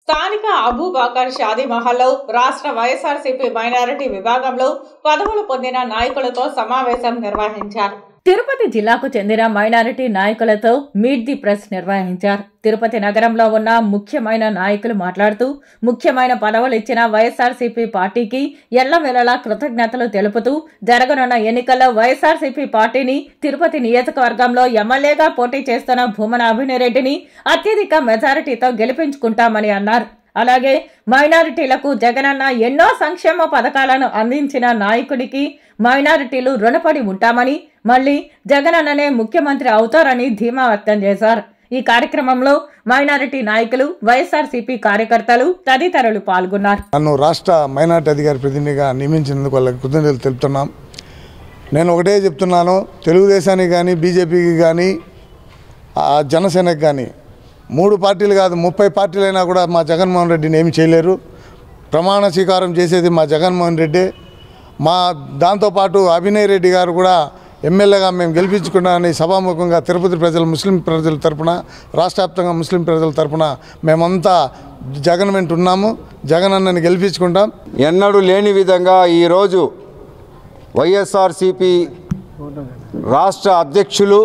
స్థానిక అబూబాకర్ షాదీ మహల్లో రాష్ట్ర వైఎస్ఆర్సీపీ మైనారిటీ విభాగంలో పదవులు పొందిన నాయకులతో సమావేశం నిర్వహించారు తిరుపతి జిల్లాకు చెందిన మైనారిటీ నాయకులతో మీట్ ది ప్రెస్ నిర్వహించారు తిరుపతి నగరంలో ఉన్న ముఖ్యమైన నాయకులు మాట్లాడుతూ ముఖ్యమైన పదవులు ఇచ్చిన వైఎస్ఆర్సీపీ పార్టీకి ఎల్లవేళలా కృతజ్ఞతలు తెలుపుతూ జరగనున్న ఎన్నికల్లో వైఎస్ఆర్సీపీ పార్టీని తిరుపతి నియోజకవర్గంలో ఎమ్మెల్యేగా పోటీ చేస్తున్న భూమన అభినయరెడ్డిని అత్యధిక మెజారిటీతో గెలిపించుకుంటామని అన్నారు అలాగే మైనారిటీలకు జగనన్న ఎన్నో సంక్షేమ పథకాలను అందించిన నాయకుడికి మైనారిటీలు రుణపడి ఉంటామని మళ్లీ జగనన్ననే ముఖ్యమంత్రి అవుతారని ధీమా వ్యక్తం చేశారు ఈ కార్యక్రమంలో మైనారిటీ నాయకులు వైఎస్ఆర్సీపీ కార్యకర్తలు తదితరులు పాల్గొన్నారు నన్ను రాష్ట్ర మైనార్టీ అధికారి ప్రతినిధిగా నియమించినందుకు వాళ్ళకి కృతజ్ఞతలు తెలుపుతున్నాం నేను ఒకటే చెప్తున్నాను తెలుగుదేశానికి కానీ బీజేపీకి కానీ ఆ జనసేనకి కానీ మూడు పార్టీలు కాదు ముప్పై పార్టీలైనా కూడా మా జగన్మోహన్ రెడ్డిని ఏమి చేయలేరు ప్రమాణ స్వీకారం చేసేది మా జగన్మోహన్ రెడ్డి మా దాంతోపాటు అభినయ్ రెడ్డి గారు కూడా ఎమ్మెల్యేగా మేము గెలిపించుకున్నామని సభాముఖంగా తిరుపతి ప్రజలు ముస్లిం ప్రజల తరపున రాష్ట్ర వ్యాప్తంగా ముస్లిం ప్రజల తరపున మేమంతా జగన్ వెంట ఉన్నాము జగన్ అన్నని గెలిపించుకుంటాం ఎన్నడూ లేని విధంగా ఈరోజు వైఎస్ఆర్సిపి రాష్ట్ర అధ్యక్షులు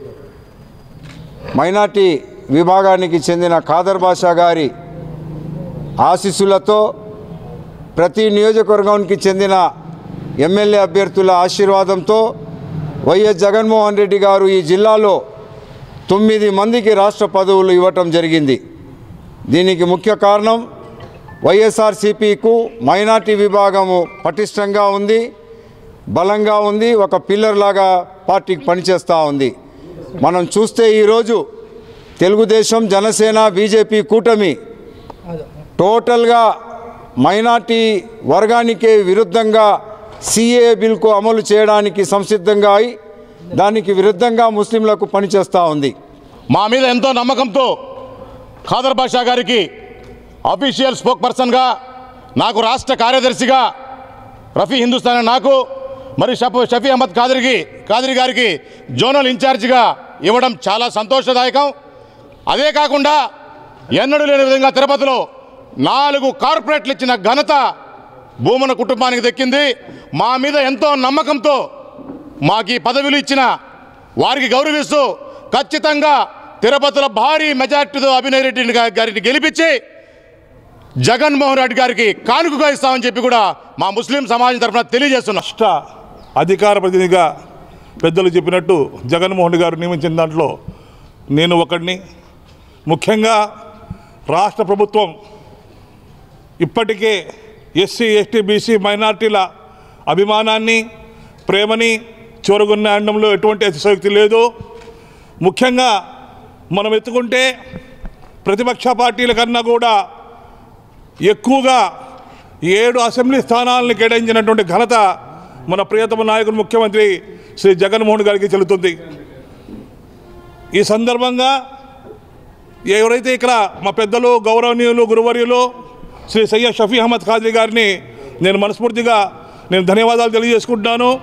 మైనార్టీ విభాగానికి చెందిన ఖాదర్ బాషా గారి ఆశీస్సులతో ప్రతి నియోజకవర్గానికి చెందిన ఎమ్మెల్యే అభ్యర్థుల ఆశీర్వాదంతో వైఎస్ జగన్మోహన్ రెడ్డి గారు ఈ జిల్లాలో తొమ్మిది మందికి రాష్ట్ర పదవులు ఇవ్వటం జరిగింది దీనికి ముఖ్య కారణం వైఎస్ఆర్సీపీకు మైనార్టీ విభాగము పటిష్టంగా ఉంది బలంగా ఉంది ఒక పిల్లర్ లాగా పార్టీకి పనిచేస్తూ ఉంది మనం చూస్తే ఈరోజు తెలుగుదేశం జనసేన బీజేపీ కూటమి టోటల్గా మైనార్టీ వర్గానికే విరుద్ధంగా సిఏ బిల్కు అమలు చేయడానికి సంసిద్ధంగా అయి దానికి విరుద్ధంగా ముస్లింలకు పనిచేస్తూ ఉంది మా మీద ఎంతో నమ్మకంతో ఖాదర్ బాషా గారికి అఫీషియల్ స్పోక్ పర్సన్గా నాకు రాష్ట్ర కార్యదర్శిగా రఫీ హిందుస్థాన్ నాకు మరి షఫ్ షఫీ అహ్మద్ ఖాదర్కి ఖాదరి గారికి జోనల్ ఇన్ఛార్జిగా ఇవ్వడం చాలా సంతోషదాయకం అదే కాకుండా ఎన్నడూ లేని విధంగా తిరుపతిలో నాలుగు కార్పొరేట్లు ఇచ్చిన ఘనత భూమన కుటుంబానికి దక్కింది మా మీద ఎంతో నమ్మకంతో మాకు ఈ పదవులు ఇచ్చిన వారికి గౌరవిస్తూ ఖచ్చితంగా తిరుపతిలో భారీ మెజార్టీతో అభినయ్ రెడ్డి గా- గారిని గెలిపించి జగన్మోహన్ రెడ్డి గారికి కానుకగా ఇస్తామని చెప్పి కూడా మా ముస్లిం సమాజం తరఫున తెలియజేస్తున్నాం రాష్ట్ర అధికార ప్రతినిధిగా పెద్దలు చెప్పినట్టు జగన్మోహన్ రెడ్డి గారు నియమించిన దాంట్లో నేను ఒకడిని ముఖ్యంగా రాష్ట్ర ప్రభుత్వం ఇప్పటికే ఎస్సీ ఎస్టీ బీసీ మైనార్టీల అభిమానాన్ని ప్రేమని చూరగొన్నడంలో ఎటువంటి అతిశయోక్తి లేదు ముఖ్యంగా మనం ఎత్తుకుంటే ప్రతిపక్ష పార్టీల కన్నా కూడా ఎక్కువగా ఏడు అసెంబ్లీ స్థానాలను కేటాయించినటువంటి ఘనత మన ప్రియతమ నాయకుడు ముఖ్యమంత్రి శ్రీ జగన్మోహన్ గారికి చెల్లుతుంది ఈ సందర్భంగా ఎవరైతే ఇక్కడ మా పెద్దలు గౌరవనీయులు గురువర్యులు శ్రీ సయ్యద్ షఫీ అహ్మద్ ఖాద్రీ గారిని నేను మనస్ఫూర్తిగా నేను ధన్యవాదాలు తెలియజేసుకుంటున్నాను